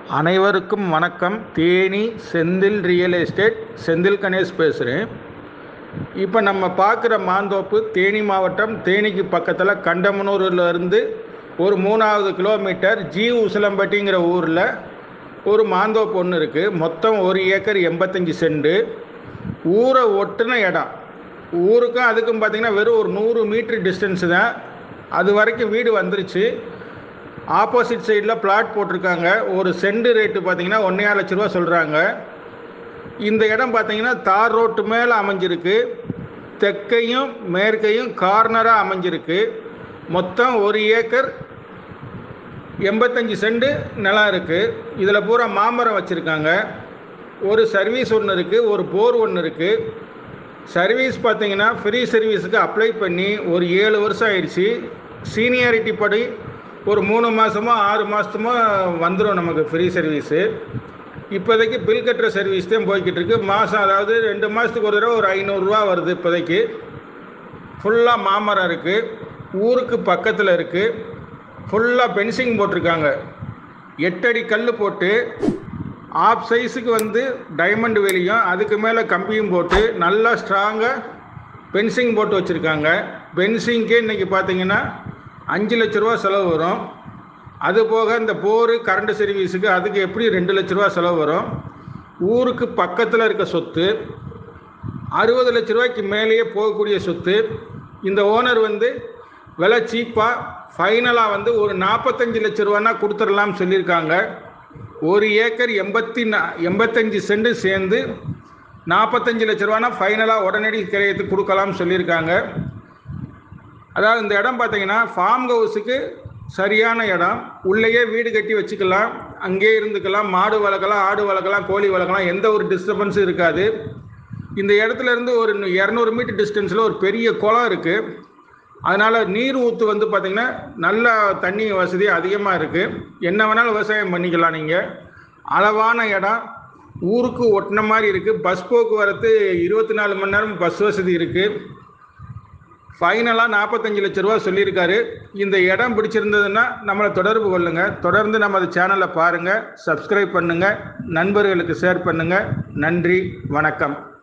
அனைவருக்கும் வணக்கம் Theni Senthil real estate Senthil Ganesh பேசுகிறேன் இப்போ நம்ம பார்க்குற மாந்தோப்பு தேனி மாவட்டம் தேனிக்கு பக்கத்தில் கண்டமனூரில் இருந்து ஒரு மூணாவது கிலோமீட்டர் ஜி உசிலம்பட்டிங்கிற ஊரில் ஒரு மாந்தோப்பு ஒன்று இருக்குது மொத்தம் ஒரு ஏக்கர் எண்பத்தஞ்சு சென்ட் ஊரை ஒட்டுன இடம் ஊருக்கும் அதுக்கும் பார்த்திங்கன்னா வெறும் ஒரு நூறு மீட்ரு டிஸ்டன்ஸு தான் அது வரைக்கும் வீடு வந்துருச்சு ஆப்போசிட் சைடில் பிளாட் போட்டிருக்காங்க ஒரு சென்ட் ரேட்டு பார்த்தீங்கன்னா ஒன்றே லட்ச ரூபா சொல்கிறாங்க இந்த இடம் பார்த்தீங்கன்னா தார் ரோட்டு மேலே அமைஞ்சிருக்கு தெற்கையும் மேற்கையும் கார்னராக அமைஞ்சிருக்கு மொத்தம் ஒரு ஏக்கர் எண்பத்தஞ்சு சென்ட் நிலம் இருக்குது இதில் பூரா மாமரம் வச்சுருக்காங்க ஒரு சர்வீஸ் ஒன்று இருக்குது ஒரு போர் ஒன்று இருக்குது சர்வீஸ் பார்த்தீங்கன்னா ஃப்ரீ சர்வீஸுக்கு அப்ளை பண்ணி ஒரு ஏழு வருஷம் ஆயிடுச்சு சீனியாரிட்டி படி ஒரு மூணு மாதமோ ஆறு மாதமோ வந்துடும் நமக்கு ஃப்ரீ சர்வீஸு இப்போதைக்கு பில் கட்டுற சர்வீஸ் தான் போய்கிட்டு இருக்கு மாதம் அதாவது ரெண்டு மாதத்துக்கு ஒரு தடவை ஒரு ஐநூறுரூவா வருது இப்போதைக்கு ஃபுல்லாக மாமரம் இருக்குது ஊருக்கு பக்கத்தில் இருக்குது ஃபுல்லாக பென்சிங் போட்டிருக்காங்க எட்டடி கல் போட்டு ஆஃப் சைஸுக்கு வந்து டைமண்ட் வெளியும் அதுக்கு மேலே கம்பியும் போட்டு நல்லா ஸ்ட்ராங்காக பென்சிங் போட்டு வச்சுருக்காங்க பென்சிங்க்கே இன்றைக்கி பார்த்தீங்கன்னா அஞ்சு லட்ச ரூபா செலவு வரும் அது போக இந்த போர் கரண்ட் சர்வீஸுக்கு அதுக்கு எப்படி ரெண்டு லட்ச ரூபா செலவு வரும் ஊருக்கு பக்கத்தில் இருக்க சொத்து அறுபது லட்ச ரூபாய்க்கு மேலேயே போகக்கூடிய சொத்து இந்த ஓனர் வந்து விலை சீப்பாக ஃபைனலாக வந்து ஒரு நாற்பத்தஞ்சு லட்ச ரூபானா கொடுத்துடலாம்னு சொல்லியிருக்காங்க ஒரு ஏக்கர் எண்பத்தி நா எண்பத்தஞ்சு சென்ட் சேர்ந்து நாற்பத்தஞ்சு லட்ச ரூபானா ஃபைனலாக உடனடி கிரயத்துக்கு கொடுக்கலாம்னு சொல்லியிருக்காங்க அதாவது இந்த இடம் பார்த்தீங்கன்னா ஃபார்ம் ஹவுஸுக்கு சரியான இடம் உள்ளேயே வீடு கட்டி வச்சுக்கலாம் அங்கேயே இருந்துக்கலாம் மாடு வளர்க்கலாம் ஆடு வளர்க்கலாம் கோழி வளர்க்கலாம் எந்த ஒரு டிஸ்டர்பன்ஸும் இருக்காது இந்த இடத்துல இருந்து ஒரு இரநூறு மீட்டர் டிஸ்டன்ஸில் ஒரு பெரிய குளம் இருக்குது அதனால் நீர் ஊற்று வந்து பார்த்திங்கன்னா நல்ல தண்ணி வசதி அதிகமாக இருக்குது என்ன வேணாலும் விவசாயம் பண்ணிக்கலாம் நீங்கள் அளவான இடம் ஊருக்கு ஒட்டின மாதிரி இருக்குது பஸ் போக்குவரத்து இருபத்தி நாலு மணி நேரம் பஸ் வசதி இருக்குது ஃபைனலாக நாற்பத்தஞ்சு லட்ச ரூபா சொல்லியிருக்காரு இந்த இடம் பிடிச்சிருந்ததுன்னா நம்மளை தொடர்பு கொள்ளுங்கள் தொடர்ந்து நமது சேனலை பாருங்கள் சப்ஸ்கிரைப் பண்ணுங்கள் நண்பர்களுக்கு ஷேர் பண்ணுங்கள் நன்றி வணக்கம்